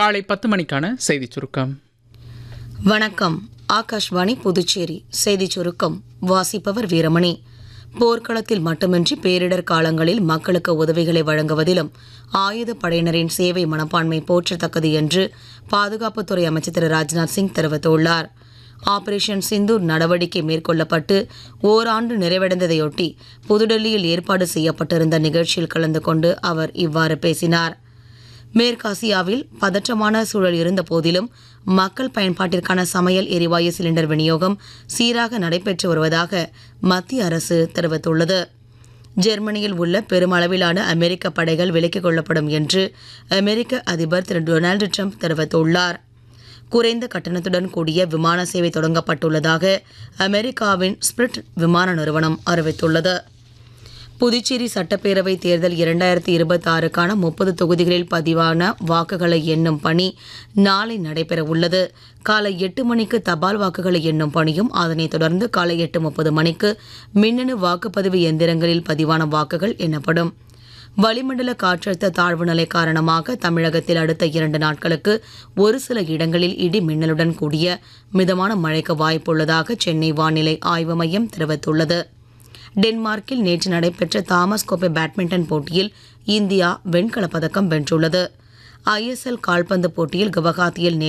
காலை பத்து மணிக்கான செய்திச் சுருக்கம் வணக்கம் ஆகாஷ்வாணி புதுச்சேரி செய்திச் சுருக்கம் வாசிப்பவர் வீரமணி போர்க்களத்தில் மட்டுமின்றி பேரிடர் காலங்களில் மக்களுக்கு உதவிகளை வழங்குவதிலும் ஆயுத படையினரின் சேவை மனப்பான்மை போற்றத்தக்கது என்று பாதுகாப்புத்துறை அமைச்சர் திரு ராஜ்நாத் சிங் தெரிவித்துள்ளார் ஆபரேஷன் சிந்தூர் நடவடிக்கை மேற்கொள்ளப்பட்டு ஓராண்டு நிறைவடைந்ததையொட்டி புதுடெல்லியில் ஏற்பாடு செய்யப்பட்டிருந்த நிகழ்ச்சியில் கலந்து கொண்டு அவர் இவ்வாறு பேசினார் மேற்காசியாவில் பதற்றமான சூழல் இருந்த போதிலும் மக்கள் பயன்பாட்டிற்கான சமையல் எரிவாயு சிலிண்டர் விநியோகம் சீராக நடைபெற்று வருவதாக மத்திய அரசு தெரிவித்துள்ளது ஜெர்மனியில் உள்ள பெருமளவிலான அமெரிக்க படைகள் விலக்கிக் கொள்ளப்படும் என்று அமெரிக்க அதிபர் திரு டொனால்டு ட்ரம்ப் தெரிவித்துள்ளார் குறைந்த கட்டணத்துடன் கூடிய விமான சேவை தொடங்கப்பட்டுள்ளதாக அமெரிக்காவின் ஸ்பிரிட் விமான நிறுவனம் அறிவித்துள்ளது புதுச்சேரி சட்டப்பேரவை தேர்தல் இரண்டாயிரத்தி இருபத்தி ஆறுக்கான முப்பது தொகுதிகளில் பதிவான வாக்குகளை எண்ணும் பணி நாளை நடைபெற உள்ளது காலை எட்டு மணிக்கு தபால் வாக்குகளை எண்ணும் பணியும் அதனைத் தொடர்ந்து காலை எட்டு முப்பது மணிக்கு மின்னணு வாக்குப்பதிவு எந்திரங்களில் பதிவான வாக்குகள் எண்ணப்படும் வளிமண்டல காற்றழுத்த தாழ்வு நிலை காரணமாக தமிழகத்தில் அடுத்த இரண்டு நாட்களுக்கு ஒரு சில இடங்களில் இடி மின்னலுடன் கூடிய மிதமான மழைக்கு வாய்ப்புள்ளதாக சென்னை வானிலை ஆய்வு மையம் தெரிவித்துள்ளது டென்மார்க்கில் நேற்று நடைபெற்ற தாமஸ் கோப்பை பேட்மிண்டன் போட்டியில் இந்தியா வெண்கலப் பதக்கம் வென்றுள்ளது ஐஎஸ்எல் கால்பந்து போட்டியில் குவஹாத்தியில்